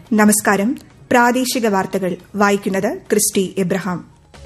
നമസ്കാരം പ്രാദേശിക വാർത്തകൾ വായിക്കുന്നത് ക്രിസ്റ്റി എബ്രഹാം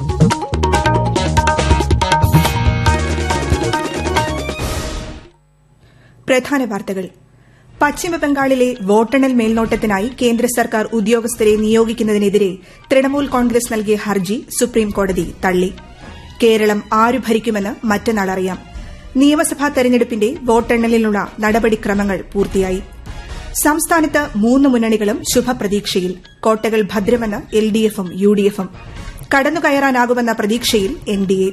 പ്രധാന വാർത്തകൾ പശ്ചിമബംഗാളിലെ വോട്ടെണ്ണൽ മേൽനോട്ടത്തിനായി കേന്ദ്ര സർക്കാർ ഉദ്യോഗസ്ഥരെ നിയോഗിക്കുന്നതിനെതിരെ തൃണമൂൽ കോൺഗ്രസ് നൽകിയ ഹർജി സുപ്രീംകോടതി തള്ളി കേരളം ആരു ഭരിക്കുമെന്ന് മറ്റന്നാൾ അറിയാം നിയമസഭാ തെരഞ്ഞെടുപ്പിന്റെ വോട്ടെണ്ണലിനുള്ള നടപടിക്രമങ്ങൾ പൂർത്തിയായി സംസ്ഥാനത്ത് മൂന്ന് മുന്നണികളും ശുഭപ്രതീക്ഷയിൽ കോട്ടകൾ ഭദ്രമെന്ന് എൽഡിഎഫും യുഡിഎഫും കടന്നുകയറാനാകുമെന്ന പ്രതീക്ഷയിൽ എൻഡിഎ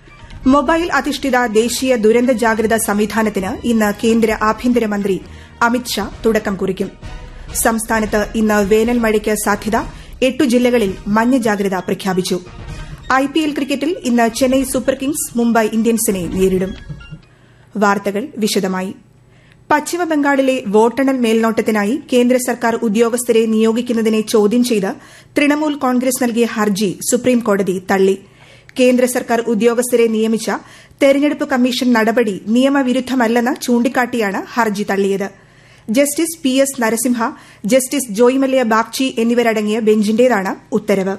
മൊബൈൽ അധിഷ്ഠിത ദേശീയ ദുരന്ത ജാഗ്രതാ സംവിധാനത്തിന് ഇന്ന് കേന്ദ്ര ആഭ്യന്തരമന്ത്രി അമിത്ഷാ തുടക്കം കുറിക്കും സംസ്ഥാനത്ത് ഇന്ന് വേനൽ മഴയ്ക്ക് സാധ്യത എട്ടു ജില്ലകളിൽ മഞ്ഞ ജാഗ്രത പ്രഖ്യാപിച്ചു ഐപിഎൽ ക്രിക്കറ്റിൽ ഇന്ന് ചെന്നൈ സൂപ്പർ കിങ്സ് മുംബൈ ഇന്ത്യൻസിനെ നേരിടും വാർത്തകൾ വിശദമായി പശ്ചിമബംഗാളിലെ വോട്ടെണ്ണൽ മേൽനോട്ടത്തിനായി കേന്ദ്ര സർക്കാർ ഉദ്യോഗസ്ഥരെ നിയോഗിക്കുന്നതിനെ ചോദ്യം ചെയ്ത് തൃണമൂൽ കോൺഗ്രസ് നൽകിയ ഹർജി സുപ്രീംകോടതി തള്ളി കേന്ദ്ര സർക്കാർ ഉദ്യോഗസ്ഥരെ നിയമിച്ച തെരഞ്ഞെടുപ്പ് കമ്മീഷൻ നടപടി നിയമവിരുദ്ധമല്ലെന്ന് ചൂണ്ടിക്കാട്ടിയാണ് ഹർജി തള്ളിയത് justice P S Narasimha justice Joymalya Bagchi എന്നിവരടങ്ങിയ ബെഞ്ചിന്റേതാണ് ഉത്തരവ്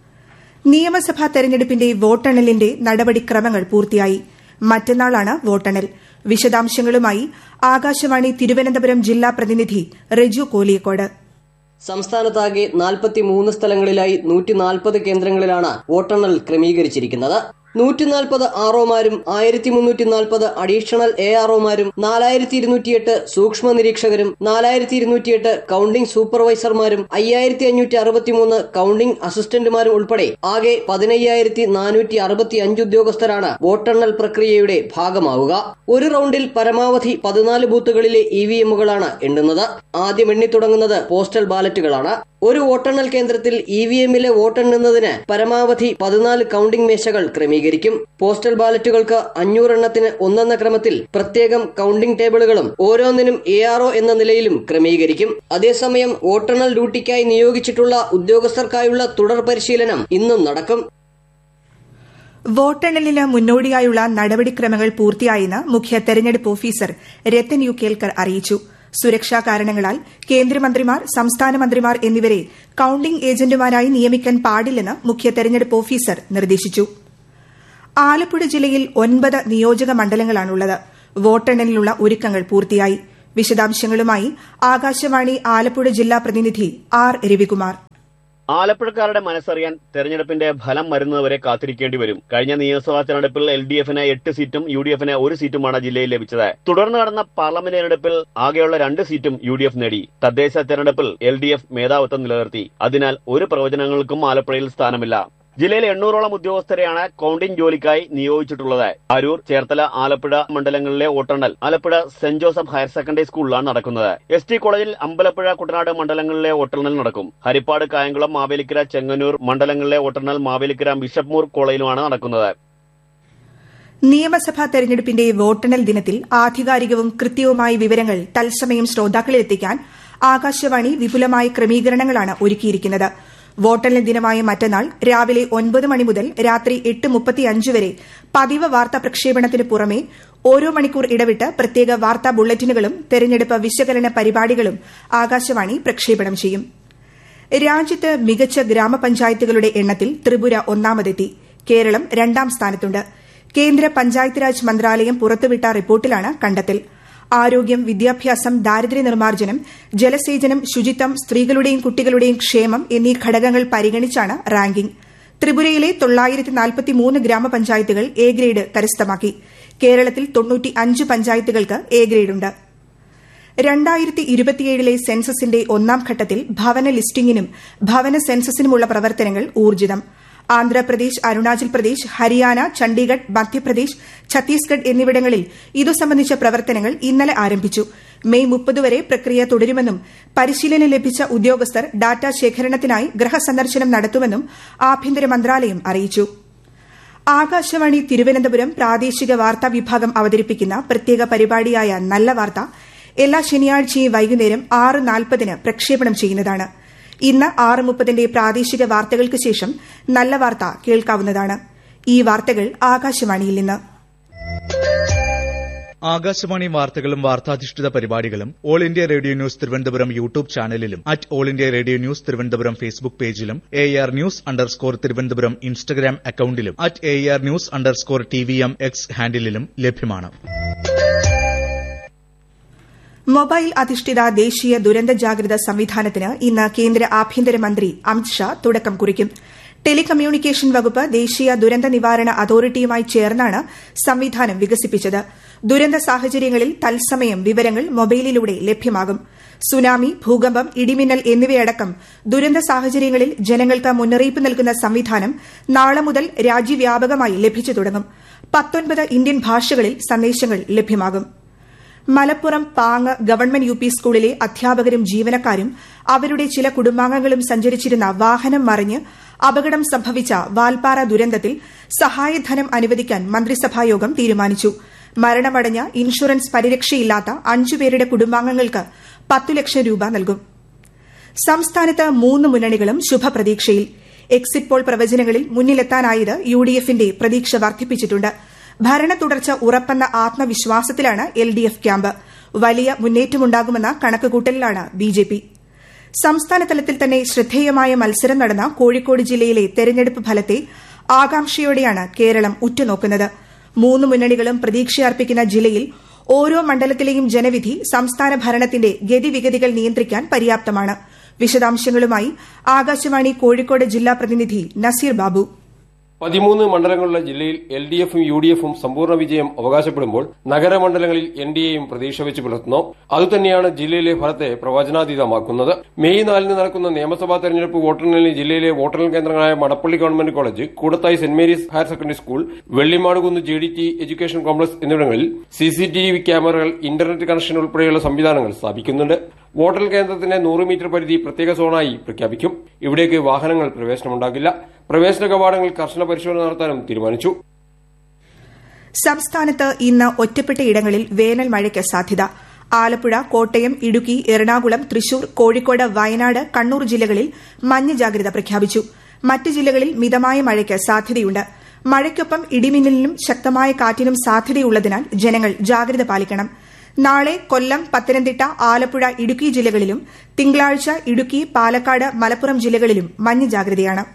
നിയമസഭാ തെരഞ്ഞെടുപ്പിന്റെ വോട്ടെണ്ണലിന്റെ നടപടിക്രമങ്ങൾ പൂർത്തിയായി മറ്റന്നാളാണ് വോട്ടെണ്ണൽ വിശദാംശങ്ങളുമായി ആകാശവാണി തിരുവനന്തപുരം ജില്ലാ പ്രതിനിധി റെജു കോലിയക്കോട് സംസ്ഥാനത്താകെ നാൽപ്പത്തിമൂന്ന് സ്ഥലങ്ങളിലായി നൂറ്റി നാൽപ്പത് കേന്ദ്രങ്ങളിലാണ് വോട്ടെണ്ണൽ ക്രമീകരിച്ചിരിക്കുന്നത് നൂറ്റി നാൽപ്പത് ആർഒമാരും ആയിരത്തി മുന്നൂറ്റി നാൽപ്പത് അഡീഷണൽ എ ആർഒമാരും നാലായിരത്തി ഇരുന്നൂറ്റിയെട്ട് സൂക്ഷ്മ നിരീക്ഷകരും നാലായിരത്തി ഇരുന്നൂറ്റിയെട്ട് കൌണ്ടിംഗ് സൂപ്പർവൈസർമാരും അയ്യായിരത്തി അഞ്ഞൂറ്റി അറുപത്തിമൂന്ന് കൌണ്ടിംഗ് അസിസ്റ്റന്റുമാരും ഉൾപ്പെടെ ആകെ പതിനയ്യായിരത്തി നാനൂറ്റി അറുപത്തി അഞ്ച് ഉദ്യോഗസ്ഥരാണ് വോട്ടെണ്ണൽ പ്രക്രിയയുടെ ഭാഗമാവുക ഒരു റൌണ്ടിൽ പരമാവധി പതിനാല് ബൂത്തുകളിലെ ഇ വി എമ്മുകളാണ് എണ്ണുന്നത് ആദ്യം എണ്ണിത്തുടങ്ങുന്നത് പോസ്റ്റൽ ബാലറ്റുകളാണ് ഒരു വോട്ടെണ്ണൽ കേന്ദ്രത്തിൽ ഇ വി എമ്മിലെ വോട്ടെണ്ണുന്നതിന് പരമാവധി പതിനാല് കൌണ്ടിംഗ് മേശകൾ ക്രമീകരിക്കും പോസ്റ്റൽ ബാലറ്റുകൾക്ക് അഞ്ഞൂറെണ്ണത്തിന് ഒന്നെന്ന ക്രമത്തിൽ പ്രത്യേകം കൌണ്ടിംഗ് ടേബിളുകളും ഓരോന്നിനും എ ആർഒ എന്ന നിലയിലും ക്രമീകരിക്കും അതേസമയം വോട്ടെണ്ണൽ ഡ്യൂട്ടിക്കായി നിയോഗിച്ചിട്ടുള്ള ഉദ്യോഗസ്ഥർക്കായുള്ള തുടർ പരിശീലനം ഇന്നും നടക്കും വോട്ടെണ്ണലിന് മുന്നോടിയായുള്ള നടപടിക്രമങ്ങൾ പൂർത്തിയായെന്ന് മുഖ്യ തെരഞ്ഞെടുപ്പ് ഓഫീസർ രത്തൻ യു കേൽക്കർ അറിയിച്ചു സുരക്ഷാ കാരണങ്ങളാൽ കേന്ദ്രമന്ത്രിമാർ സംസ്ഥാന മന്ത്രിമാർ എന്നിവരെ കൌണ്ടിംഗ് ഏജന്റുമാരായി നിയമിക്കാൻ പാടില്ലെന്ന് മുഖ്യ തെരഞ്ഞെടുപ്പ് ഓഫീസർ നിർദ്ദേശിച്ചു ആലപ്പുഴ ജില്ലയിൽ ഒൻപത് നിയോജക മണ്ഡലങ്ങളാണുള്ളത് വോട്ടെണ്ണലിനുള്ള ഒരുക്കങ്ങൾ പൂർത്തിയായി വിശദാംശങ്ങളുമായി ആകാശവാണി ആലപ്പുഴ ജില്ലാ പ്രതിനിധി ആർ രവികുമാർ ആലപ്പുഴക്കാരുടെ മനസ്സറിയാൻ തെരഞ്ഞെടുപ്പിന്റെ ഫലം വരുന്നതുവരെ കാത്തിരിക്കേണ്ടി വരും കഴിഞ്ഞ നിയമസഭാ തെരഞ്ഞെടുപ്പിൽ എൽ ഡി എഫിന് എട്ട് സീറ്റും യു ഡി എഫിന് ഒരു സീറ്റുമാണ് ജില്ലയിൽ ലഭിച്ചത് തുടർന്ന് നടന്ന പാർലമെന്റ് തെരഞ്ഞെടുപ്പിൽ ആകെയുള്ള രണ്ട് സീറ്റും യു ഡി എഫ് നേടി തദ്ദേശ തെരഞ്ഞെടുപ്പിൽ എൽ ഡി എഫ് മേധാവിത്വം നിലനിർത്തി അതിനാൽ ഒരു പ്രവചനങ്ങൾക്കും ആലപ്പുഴയിൽ സ്ഥാനമില്ല ജില്ലയിൽ എണ്ണൂറോളം ഉദ്യോഗസ്ഥരെയാണ് കൌണ്ടിംഗ് ജോലിക്കായി നിയോഗിച്ചിട്ടുള്ളത് അരൂർ ചേർത്തല ആലപ്പുഴ മണ്ഡലങ്ങളിലെ വോട്ടെണ്ണൽ Alappuzha Saint Joseph higher secondary സ്കൂളിലാണ് നടക്കുന്നത് എസ് ടി കോളേജിൽ അമ്പലപ്പുഴ കുട്ടനാട് മണ്ഡലങ്ങളിലെ വോട്ടെണ്ണൽ നടക്കും ഹരിപ്പാട് കായംകുളം മാവേലിക്കര ചെങ്ങന്നൂർ മണ്ഡലങ്ങളിലെ വോട്ടെണ്ണൽ മാവേലിക്കര ബിഷപ്പ്മൂർ കോളേജിലുമാണ് നടക്കുന്നത് നിയമസഭാ തെരഞ്ഞെടുപ്പിന്റെ വോട്ടെണ്ണൽ ദിനത്തിൽ ആധികാരികവും കൃത്യവുമായ വിവരങ്ങൾ തത്സമയം ശ്രോതാക്കളിലെത്തിക്കാൻ ആകാശവാണി വിപുലമായ ക്രമീകരണങ്ങളാണ് ഒരുക്കിയിരിക്കുന്നത് വോട്ടെണ്ണൽ ദിനമായ മറ്റന്നാൾ രാവിലെ ഒൻപത് മണി മുതൽ രാത്രി എട്ട് മുപ്പത്തിയഞ്ച് വരെ പതിവ് വാർത്താ പ്രക്ഷേപണത്തിന് പുറമെ ഓരോ മണിക്കൂർ ഇടവിട്ട് പ്രത്യേക വാർത്താ ബുള്ളറ്റിനുകളും തെരഞ്ഞെടുപ്പ് വിശകലന പരിപാടികളും ആകാശവാണി പ്രക്ഷേപണം ചെയ്യും രാജ്യത്ത് മികച്ച ഗ്രാമപഞ്ചായത്തുകളുടെ എണ്ണത്തിൽ ത്രിപുര ഒന്നാമതെത്തി കേരളം രണ്ടാം സ്ഥാനത്തുണ്ട് കേന്ദ്ര പഞ്ചായത്ത് രാജ് മന്ത്രാലയം പുറത്തുവിട്ട റിപ്പോർട്ടിലാണ് കണ്ടെത്തൽ ആരോഗ്യം വിദ്യാഭ്യാസം ദാരിദ്ര്യ നിർമ്മാർജ്ജനം ജലസേചനം ശുചിത്വം സ്ത്രീകളുടെയും കുട്ടികളുടെയും ക്ഷേമം എന്നീ ഘടകങ്ങൾ പരിഗണിച്ചാണ് റാങ്കിംഗ് ത്രിപുരയിലെ ഗ്രാമപഞ്ചായത്തുകൾ എ ഗ്രേഡ് കരസ്ഥമാക്കി കേരളത്തിൽ തൊണ്ണൂറ്റിയഞ്ച് പഞ്ചായത്തുകൾക്ക് എ ഗ്രേഡുണ്ട് രണ്ടായിരത്തി ഇരുപത്തിയേഴിലെ സെൻസസിന്റെ ഒന്നാം ഘട്ടത്തിൽ ഭവന ലിസ്റ്റിംഗിനും ഭവന സെൻസസിനുമുള്ള പ്രവർത്തനങ്ങൾ ഊർജിതം ആന്ധ്രാപ്രദേശ് അരുണാചൽ പ്രദേശ് ഹരിയാന ചണ്ഡീഗഡ് മധ്യപ്രദേശ് ഛത്തീസ്ഗഡ് എന്നിവിടങ്ങളിൽ ഇതു സംബന്ധിച്ച പ്രവർത്തനങ്ങൾ ഇന്നലെ ആരംഭിച്ചു മെയ് മുപ്പത് വരെ പ്രക്രിയ തുടരുമെന്നും പരിശീലനം ലഭിച്ച ഉദ്യോഗസ്ഥർ ഡാറ്റ ശേഖരണത്തിനായി ഗൃഹസന്ദർശനം നടത്തുമെന്നും ആഭ്യന്തര മന്ത്രാലയം അറിയിച്ചു ആകാശവാണി തിരുവനന്തപുരം പ്രാദേശിക വാർത്താ വിഭാഗം അവതരിപ്പിക്കുന്ന പ്രത്യേക പരിപാടിയായ നല്ല വാർത്ത എല്ലാ ശനിയാഴ്ചയും വൈകുന്നേരം ആറ് നാൽപ്പതിന് പ്രക്ഷേപണം ചെയ്യുന്നതാണ് ഇന്ന് ആറ് മുപ്പതിന്റെ പ്രാദേശിക വാർത്തകൾക്ക് ശേഷം നല്ല വാർത്ത കേൾക്കാവുന്നതാണ് ഈ വാർത്തകൾ ആകാശവാണിയിൽ നിന്ന് ആകാശവാണി വാർത്തകളും വാർത്താധിഷ്ഠിത പരിപാടികളും all India radio news Thiruvananthapuram YouTube ചാനലിലും at all India radio news Thiruvananthapuram Facebook പേജിലും A R news underscore Thiruvananthapuram Instagram അക്കൌണ്ടിലും at A R news underscore T V M X ഹാൻഡിലും ലഭ്യമാണ് മൊബൈൽ അധിഷ്ഠിത ദേശീയ ദുരന്ത ജാഗ്രത സംവിധാനത്തിന് ഇന്ന് കേന്ദ്ര ആഭ്യന്തരമന്ത്രി അമിത്ഷാ തുടക്കം കുറിക്കും ടെലികമ്മ്യൂണിക്കേഷൻ വകുപ്പ് ദേശീയ ദുരന്ത നിവാരണ അതോറിറ്റിയുമായി ചേർന്നാണ് സംവിധാനം വികസിപ്പിച്ചത് ദുരന്ത സാഹചര്യങ്ങളിൽ തത്സമയം വിവരങ്ങൾ മൊബൈലിലൂടെ ലഭ്യമാകും സുനാമി ഭൂകമ്പം ഇടിമിന്നൽ എന്നിവയടക്കം ദുരന്ത സാഹചര്യങ്ങളിൽ ജനങ്ങൾക്ക് മുന്നറിയിപ്പ് നൽകുന്ന സംവിധാനം നാളെ മുതൽ രാജ്യവ്യാപകമായി ലഭിച്ചു തുടങ്ങും പത്തൊൻപത് ഇന്ത്യൻ ഭാഷകളിൽ സന്ദേശങ്ങൾ ലഭ്യമാകും Malappuram Pang government U P സ്കൂളിലെ അധ്യാപകരും ജീവനക്കാരും അവരുടെ ചില കുടുംബാംഗങ്ങളും സഞ്ചരിച്ചിരുന്ന വാഹനം മറിഞ്ഞ് അപകടം സംഭവിച്ച വാൽപ്പാറ ദുരന്തത്തിൽ സഹായധനം അനുവദിക്കാൻ മന്ത്രിസഭായോഗം തീരുമാനിച്ചു മരണമടഞ്ഞ ഇൻഷുറൻസ് പരിരക്ഷയില്ലാത്ത അഞ്ചുപേരുടെ കുടുംബാംഗങ്ങൾക്ക് പത്തു ലക്ഷം രൂപ നൽകും സംസ്ഥാനത്ത് മൂന്ന് മുന്നണികളും ശുഭപ്രതീക്ഷയിൽ എക്സിറ്റ് പോൾ പ്രവചനങ്ങളിൽ മുന്നിലെത്താനായത് യു ഡി എഫിന്റെ പ്രതീക്ഷ വർദ്ധിപ്പിച്ചിട്ടുണ്ട് ഭരണ തുടർച്ച ഉറപ്പെന്ന ആത്മവിശ്വാസത്തിലാണ് എൽ ഡി എഫ് ക്യാമ്പ് വലിയ മുന്നേറ്റമുണ്ടാകുമെന്ന കണക്കുകൂട്ടലിലാണ് ബി ജെ പി സംസ്ഥാന തലത്തിൽ തന്നെ ശ്രദ്ധേയമായ മത്സരം നടന്ന കോഴിക്കോട് ജില്ലയിലെ തെരഞ്ഞെടുപ്പ് ഫലത്തെ ആകാംക്ഷയോടെയാണ് കേരളം ഉറ്റുനോക്കുന്നത് മൂന്ന് മുന്നണികളും പ്രതീക്ഷയർപ്പിക്കുന്ന ജില്ലയിൽ ഓരോ മണ്ഡലത്തിലെയും ജനവിധി സംസ്ഥാന ഭരണത്തിന്റെ ഗതിവിഗതികൾ നിയന്ത്രിക്കാൻ പര്യാപ്തമാണ് വിശദാംശങ്ങളുമായി ആകാശവാണി കോഴിക്കോട് ജില്ലാ പ്രതിനിധി നസീർ ബാബു പതിമൂന്ന് മണ്ഡലങ്ങളുള്ള ജില്ലയിൽ എൽ ഡി എഫും യു ഡി എഫും സമ്പൂർണ്ണ വിജയം അവകാശപ്പെടുമ്പോൾ നഗരമണ്ഡലങ്ങളിൽ എൻ ഡി എയും പ്രതീക്ഷ വെച്ച് പുലർത്തുന്നു അതുതന്നെയാണ് ജില്ലയിലെ ഫലത്തെ പ്രവചനാതീതമാക്കുന്നത് മെയ് നാലിന് നടക്കുന്ന നിയമസഭാ തെരഞ്ഞെടുപ്പ് വോട്ടെണ്ണലിന് ജില്ലയിലെ വോട്ടെണ്ണൽ കേന്ദ്രങ്ങളായ Madappally government college Koodathai Saint Mary's higher secondary school Vellimadukunnu G D T education complex എന്നിവിടങ്ങളിൽ സി സി ടി വി ക്യാമറകൾ ഇന്റർനെറ്റ് കണക്ഷൻ ഉൾപ്പെടെയുള്ള സംവിധാനങ്ങൾ സ്ഥാപിക്കുന്നുണ്ട് വോട്ടെണ്ണൽ കേന്ദ്രത്തിന്റെ നൂറ് മീറ്റർ പരിധി പ്രത്യേക സോണായി പ്രഖ്യാപിക്കും ഇവിടേക്ക് വാഹനങ്ങൾ പ്രവേശനമുണ്ടാകില്ല പ്രവേശന കവാടങ്ങൾ കർശന പരിശോധന നടത്താനും തീരുമാനിച്ചു സംസ്ഥാനത്ത് ഇന്ന് ഒറ്റപ്പെട്ട ഇടങ്ങളിൽ വേനൽ മഴയ്ക്ക് സാധ്യത ആലപ്പുഴ കോട്ടയം ഇടുക്കി എറണാകുളം തൃശൂർ കോഴിക്കോട് വയനാട് കണ്ണൂർ ജില്ലകളിൽ മഞ്ഞ ജാഗ്രത പ്രഖ്യാപിച്ചു മറ്റ് ജില്ലകളിൽ മിതമായ മഴയ്ക്ക് സാധ്യതയുണ്ട് മഴയ്ക്കൊപ്പം ഇടിമിന്നലിനും ശക്തമായ കാറ്റിനും സാധ്യതയുള്ളതിനാൽ ജനങ്ങൾ ജാഗ്രത പാലിക്കണം നാളെ കൊല്ലം പത്തനംതിട്ട ആലപ്പുഴ ഇടുക്കി ജില്ലകളിലും തിങ്കളാഴ്ച ഇടുക്കി പാലക്കാട് മലപ്പുറം ജില്ലകളിലും മഞ്ഞ ജാഗ്രതയാണ്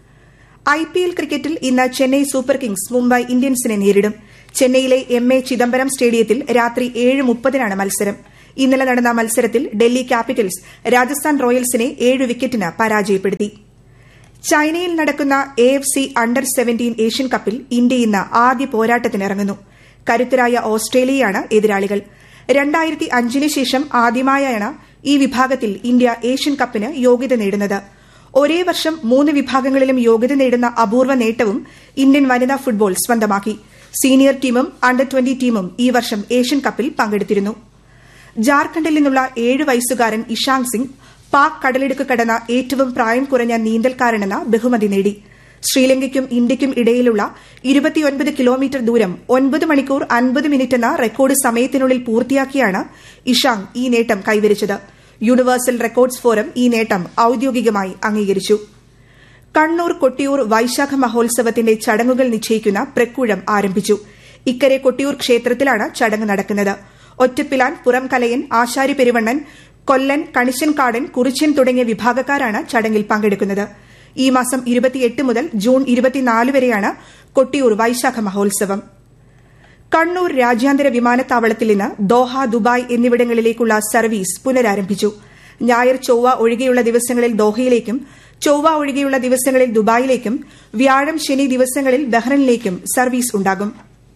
ഐ പി എൽ ക്രിക്കറ്റിൽ ഇന്ന് ചെന്നൈ സൂപ്പർ കിങ്സ് മുംബൈ ഇന്ത്യൻസിനെ നേരിടും ചെന്നൈയിലെ എം എ ചിദംബരം സ്റ്റേഡിയത്തിൽ രാത്രി ഏഴ് മുപ്പതിനാണ് മത്സരം ഇന്നലെ നടന്ന മത്സരത്തിൽ ഡൽഹി ക്യാപിറ്റൽസ് രാജസ്ഥാൻ റോയൽസിനെ ഏഴ് വിക്കറ്റിന് പരാജയപ്പെടുത്തി ചൈനയിൽ നടക്കുന്ന A F C under seventeen Asian കപ്പിൽ ഇന്ത്യ ഇന്ന് ആദ്യ പോരാട്ടത്തിനിറങ്ങുന്നു കരുത്തരായ ഓസ്ട്രേലിയയാണ് എതിരാളികൾ രണ്ടായിരത്തി അഞ്ചിന് ശേഷം ആദ്യമായാണ് ഈ വിഭാഗത്തിൽ ഇന്ത്യ ഏഷ്യൻ കപ്പിന് യോഗ്യത നേടുന്നത് ഒരേ വർഷം മൂന്ന് വിഭാഗങ്ങളിലും യോഗ്യത നേടുന്ന അപൂർവ നേട്ടവും ഇന്ത്യൻ വനിതാ ഫുട്ബോൾ സ്വന്തമാക്കി സീനിയർ ടീമും അണ്ടർ ട്വന്റി ടീമും ഈ വർഷം ഏഷ്യൻ കപ്പിൽ പങ്കെടുത്തിരുന്നു ജാർഖണ്ഡിൽ നിന്നുള്ള ഏഴ് വയസ്സുകാരൻ ഇഷാങ് സിംഗ് പാക് കടലിടുക്ക് കടന്ന ഏറ്റവും പ്രായം കുറഞ്ഞ നീന്തൽക്കാരനെന്ന ബഹുമതി നേടി ശ്രീലങ്കയ്ക്കും ഇന്ത്യയ്ക്കും ഇടയിലുള്ള ഇരുപത്തിയൊൻപത് കിലോമീറ്റർ ദൂരം ഒൻപത് മണിക്കൂർ അൻപത് മിനിറ്റ് എന്ന റെക്കോർഡ് സമയത്തിനുള്ളിൽ പൂർത്തിയാക്കിയാണ് ഇഷാങ് ഈ നേട്ടം കൈവരിച്ചത് യൂണിവേഴ്സൽ റെക്കോർഡ്സ് ഫോറം ഈ നേട്ടം ഔദ്യോഗികമായി അംഗീകരിച്ചു കണ്ണൂർ കൊട്ടിയൂർ വൈശാഖ മഹോത്സവത്തിന്റെ ചടങ്ങുകൾ നിശ്ചയിക്കുന്ന പ്രക്കൂഴം ആരംഭിച്ചു ഇക്കരെ കൊട്ടിയൂർ ക്ഷേത്രത്തിലാണ് ചടങ്ങ് നടക്കുന്നത് ഒറ്റപ്പിലാൻ പുറംകലയൻ ആശാരി പെരുവണ്ണൻ കൊല്ലൻ കണിശൻകാടൻ കുറിച്യൻ തുടങ്ങിയ വിഭാഗക്കാരാണ് ചടങ്ങിൽ പങ്കെടുക്കുന്നത് ഈ മാസം ഇരുപത്തിയെട്ട് മുതൽ ജൂൺ ഇരുപത്തിനാല് വരെയാണ് കൊട്ടിയൂർ വൈശാഖ മഹോത്സവം കണ്ണൂർ രാജ്യാന്തര വിമാനത്താവളത്തിൽ നിന്ന് ദോഹ ദുബായ് എന്നിവിടങ്ങളിലേക്കുള്ള സർവീസ് പുനരാരംഭിച്ചു ഞായർ ചൊവ്വ ഒഴികെയുള്ള ദിവസങ്ങളിൽ ദോഹയിലേക്കും ചൊവ്വ ഒഴികെയുള്ള ദിവസങ്ങളിൽ ദുബായിലേക്കും വ്യാഴം ശനി ദിവസങ്ങളിൽ ബഹ്റൈനിലേക്കും സർവീസ് ഉണ്ടാകും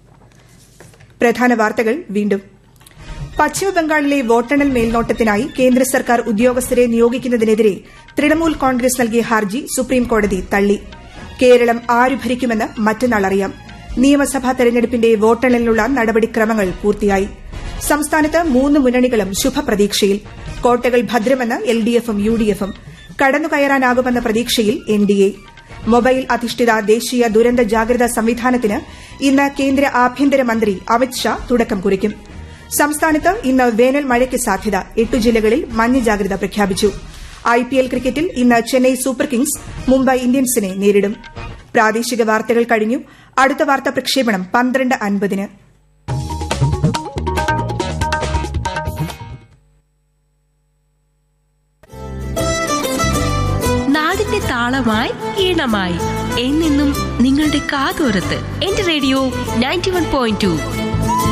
പ്രധാന വാർത്തകൾ വീണ്ടും പശ്ചിമബംഗാളിലെ വോട്ടെണ്ണൽ മേൽനോട്ടത്തിനായി കേന്ദ്ര സർക്കാർ ഉദ്യോഗസ്ഥരെ നിയോഗിക്കുന്നതിനെതിരെ തൃണമൂൽ കോൺഗ്രസ് നൽകിയ ഹർജി സുപ്രീംകോടതി തള്ളി കേരളം ആര് ഭരിക്കുമെന്ന് മറ്റന്നാൾ അറിയാം നിയമസഭാ തെരഞ്ഞെടുപ്പിന്റെ വോട്ടെണ്ണലിനുള്ള നടപടിക്രമങ്ങൾ പൂർത്തിയായി സംസ്ഥാനത്ത് മൂന്ന് മുന്നണികളും ശുഭപ്രതീക്ഷയിൽ കോട്ടകൾ ഭദ്രമെന്ന് എൽ ഡി എഫും യു ഡി എഫും കടന്നുകയറാനാകുമെന്ന പ്രതീക്ഷയിൽ എൻ ഡി എ മൊബൈൽ അധിഷ്ഠിത ദേശീയ ദുരന്ത ജാഗ്രതാ സംവിധാനത്തിന് ഇന്ന് കേന്ദ്ര ആഭ്യന്തരമന്ത്രി അമിത്ഷാ തുടക്കം കുറിക്കും സംസ്ഥാനത്ത് ഇന്ന് വേനൽ മഴയ്ക്ക് സാധ്യത എട്ടു ജില്ലകളിൽ മഞ്ഞ ജാഗ്രത പ്രഖ്യാപിച്ചു ഐ പി എൽ ക്രിക്കറ്റിൽ ഇന്ന് ചെന്നൈ സൂപ്പർ കിങ്സ് മുംബൈ ഇന്ത്യൻസിനെ നേരിടും പ്രാദേശിക വാർത്തകൾ കഴിഞ്ഞു അടുത്ത വാർത്താ പ്രക്ഷേപണം പന്ത്രണ്ട് അൻപതിന് താളമായി ഈണമായി എന്നെന്നും നിങ്ങളുടെ കാതോരത്ത് എന്റെ radio ninety one point to